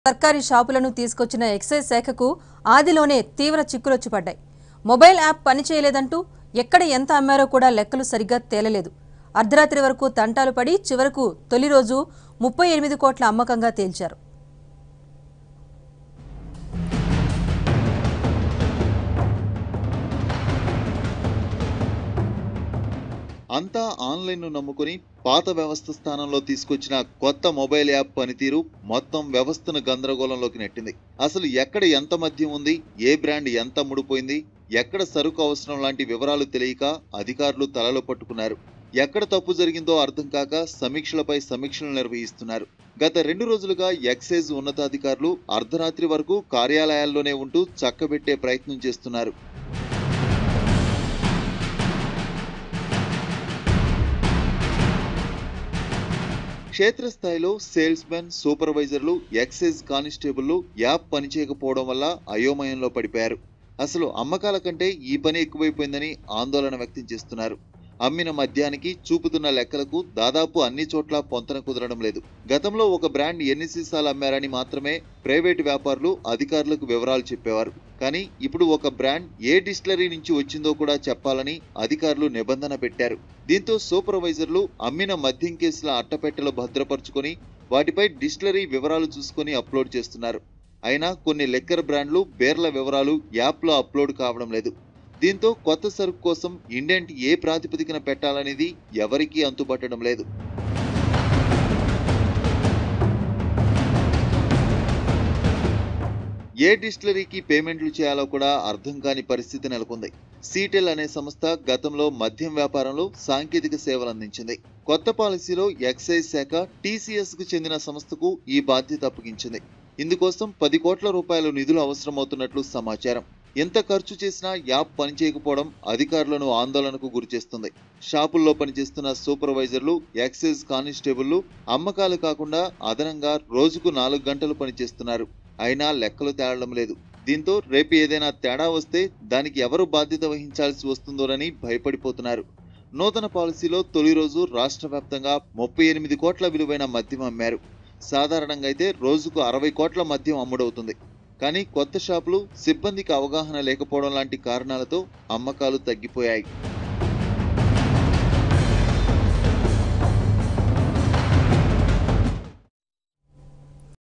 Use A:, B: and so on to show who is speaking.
A: సర్కారీ షాపులను తీసుకొచ్చిన ఎక్సైజ్ శాఖకు ఆదిలోనే తీవ్ర చిక్కులొచ్చి పడ్డాయి మొబైల్ యాప్ పనిచేయలేదంటూ ఎక్కడ ఎంత అమ్మారో కూడా లెక్కలు సరిగ్గా తేలలేదు అర్ధరాత్రి వరకు తంటాలు పడి చివరకు తొలి రోజు ముప్పై ఎనిమిది కోట్ల అమ్మకంగా తేల్చారు
B: అంతా ఆన్లైన్ను నమ్ముకుని పాత వ్యవస్థ స్థానంలో తీసుకొచ్చిన కొత్త మొబైల్ యాప్ పనితీరు మొత్తం వ్యవస్థను గందరగోళంలోకి నెట్టింది అసలు ఎక్కడ ఎంత మద్యం ఉంది ఏ బ్రాండ్ ఎంత ముడిపోయింది ఎక్కడ సరుకు అవసరం లాంటి వివరాలు తెలియక అధికారులు తలలో పట్టుకున్నారు ఎక్కడ తప్పు జరిగిందో అర్థం కాక సమీక్షలపై సమీక్షలు నిర్వహిస్తున్నారు గత రెండు రోజులుగా ఎక్సైజ్ ఉన్నతాధికారులు అర్ధరాత్రి వరకు కార్యాలయాల్లోనే ఉంటూ చక్కబెట్టే ప్రయత్నం చేస్తున్నారు క్షేత్రస్థాయిలో సేల్స్ మెన్ సూపర్వైజర్లు ఎక్సైజ్ కానిస్టేబుల్లు యాప్ పనిచేయకపోవడం వల్ల అయోమయంలో పడిపోయారు అసలు అమ్మకాల కంటే ఈ పని ఎక్కువైపోయిందని ఆందోళన వ్యక్తం చేస్తున్నారు అమ్మిన మద్యానికి చూపుతున్న లెక్కలకు దాదాపు అన్ని చోట్ల పొంతన కుదరడం లేదు గతంలో ఒక బ్రాండ్ ఎన్ని సీసాలు అమ్మారని మాత్రమే ప్రైవేటు వ్యాపారులు అధికారులకు వివరాలు చెప్పేవారు కానీ ఇప్పుడు ఒక బ్రాండ్ ఏ డిస్టిలరీ నుంచి వచ్చిందో కూడా చెప్పాలని అధికారులు నిబంధన పెట్టారు దీంతో సూపర్వైజర్లు అమ్మిన మద్యం కేసుల అట్టపెట్టెలు భద్రపరుచుకొని వాటిపై డిస్టిలరీ వివరాలు చూసుకొని అప్లోడ్ చేస్తున్నారు అయినా కొన్ని లెక్కర్ బ్రాండ్లు బేర్ల వివరాలు యాప్లో అప్లోడ్ కావడం లేదు దీంతో కొత్త సరుకు కోసం ఇండెంట్ ఏ ప్రాతిపదికన పెట్టాలనేది ఎవరికీ అంతుపట్టడం లేదు ఏ డిస్టిలరీకి పేమెంట్లు చేయాలో కూడా అర్థం కాని పరిస్థితి నెలకొంది సీటెల్ అనే సంస్థ గతంలో మద్యం వ్యాపారంలో సాంకేతిక సేవలు అందించింది కొత్త పాలసీలో ఎక్సైజ్ శాఖ టీసీఎస్ కు చెందిన సంస్థకు ఈ బాధ్యత అప్పగించింది ఇందుకోసం పది కోట్ల రూపాయల నిధులు అవసరమవుతున్నట్లు సమాచారం ఎంత ఖర్చు చేసినా యాప్ పనిచేయకపోవడం అధికారులను ఆందోళనకు గురిచేస్తుంది షాపుల్లో పనిచేస్తున్న సూపర్వైజర్లు ఎక్సైజ్ కానిస్టేబుళ్లు అమ్మకాలు కాకుండా అదనంగా రోజుకు నాలుగు గంటలు పనిచేస్తున్నారు అయినా లెక్కలు తేలడం లేదు దీంతో రేపు ఏదైనా తేడా వస్తే దానికి ఎవరు బాధ్యత వహించాల్సి వస్తుందోనని భయపడిపోతున్నారు నూతన పాలసీలో తొలి రోజు రాష్ట్ర వ్యాప్తంగా ముప్పై ఎనిమిది కోట్ల విలువైన మద్యం అమ్మారు సాధారణంగా అయితే రోజుకు అరవై కోట్ల మద్యం అమ్ముడవుతుంది కానీ కొత్త షాపులు సిబ్బందికి అవగాహన లేకపోవడం లాంటి కారణాలతో అమ్మకాలు తగ్గిపోయాయి